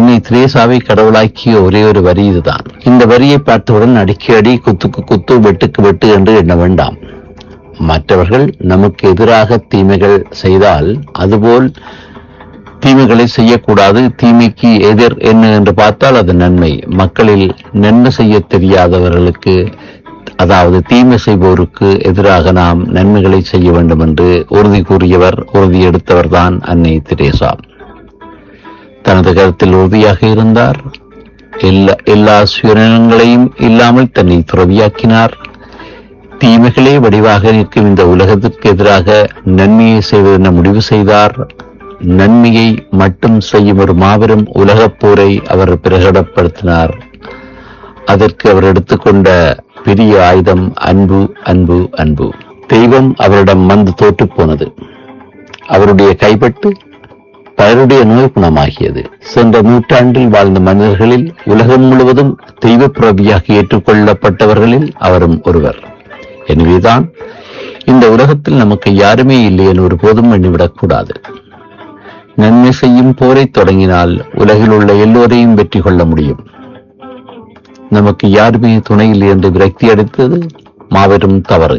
அன்னை திரேசாவை கடவுளாக்கிய ஒரே ஒரு வரி இதுதான் இந்த வரியை பார்த்தவுடன் அடிக்கடி குத்துக்கு குத்து வெட்டுக்கு வெட்டு என்று எண்ண வேண்டாம் மற்றவர்கள் நமக்கு எதிராக தீமைகள் செய்தால் அதுபோல் தீமைகளை செய்யக்கூடாது தீமைக்கு எதிர் என்ன என்று பார்த்தால் அது நன்மை மக்களில் நன்மை செய்ய தெரியாதவர்களுக்கு அதாவது தீமை செய்வோருக்கு எதிராக நாம் நன்மைகளை செய்ய வேண்டும் என்று உறுதி கூறியவர் உறுதி எடுத்தவர் தான் அன்னை திரேசா தனது கருத்தில் உறுதியாக இருந்தார் எல்லா எல்லா சுயநலங்களையும் இல்லாமல் தன்னை துறவியாக்கினார் தீமைகளே வடிவாக நிற்கும் இந்த உலகத்திற்கு எதிராக நன்மையை செய்வதென முடிவு செய்தார் நன்மையை மட்டும் செய்யும் ஒரு மாபெரும் உலகப் போரை அவர் பிரகடப்படுத்தினார் அதற்கு அவர் எடுத்துக்கொண்ட பெரிய ஆயுதம் அன்பு அன்பு அன்பு தெய்வம் அவரிடம் வந்து தோற்று போனது அவருடைய கைப்பட்டு பலருடைய நோய் குணமாகியது சென்ற நூற்றாண்டில் வாழ்ந்த மனிதர்களில் உலகம் முழுவதும் தெய்வ பிறவியாக ஏற்றுக்கொள்ளப்பட்டவர்களில் அவரும் ஒருவர் எனவேதான் இந்த உலகத்தில் நமக்கு யாருமே இல்லை என்று ஒருபோதும் எண்ணிவிடக்கூடாது நன்மை செய்யும் போரை தொடங்கினால் உலகில் உள்ள எல்லோரையும் வெற்றி கொள்ள முடியும் நமக்கு யாருமே துணையில் என்று விரக்தி அடித்தது மாபெரும் தவறு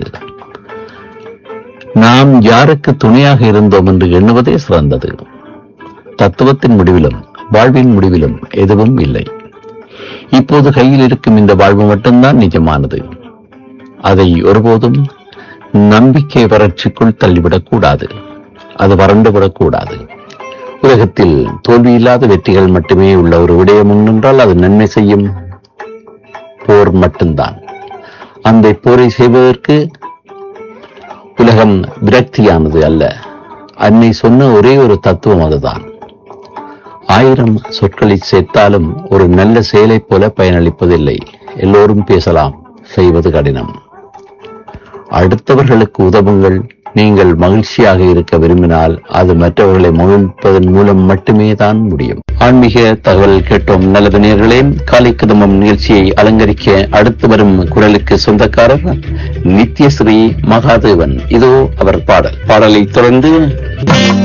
நாம் யாருக்கு துணையாக இருந்தோம் என்று எண்ணுவதே சிறந்தது தத்துவத்தின் முடிவிலும் வாழ்வின் முடிவிலும் எதுவும் இல்லை இப்போது கையில் இருக்கும் இந்த வாழ்வு மட்டும்தான் நிஜமானது அதை ஒருபோதும் நம்பிக்கை வறட்சிக்குள் தள்ளிவிடக்கூடாது அது வறண்டுவிடக்கூடாது உலகத்தில் தோல்வியில்லாத வெற்றிகள் மட்டுமே உள்ள ஒரு விடயம் உண்டென்றால் அது நன்மை செய்யும் போர் மட்டும்தான் அந்த போரை செய்வதற்கு உலகம் விரக்தியானது அல்ல அன்னை சொன்ன ஒரே ஒரு தத்துவம் அதுதான் ஆயிரம் சொற்களை சேர்த்தாலும் ஒரு நல்ல செயலைப் போல பயனளிப்பதில்லை எல்லோரும் பேசலாம் செய்வது கடினம் அடுத்தவர்களுக்கு உதவுங்கள் நீங்கள் மகிழ்ச்சியாக இருக்க விரும்பினால் அது மற்றவர்களை மகிழ்ப்பதன் மூலம் மட்டுமே தான் முடியும் ஆன்மீக தகவல் கேட்டோம் நல்லது நேர்களே காலை கதமம் நிகழ்ச்சியை அலங்கரிக்க அடுத்து வரும் குரலுக்கு சொந்தக்காரர் நித்யஸ்ரீ மகாதேவன் இதோ அவர் பாடல் பாடலை தொடர்ந்து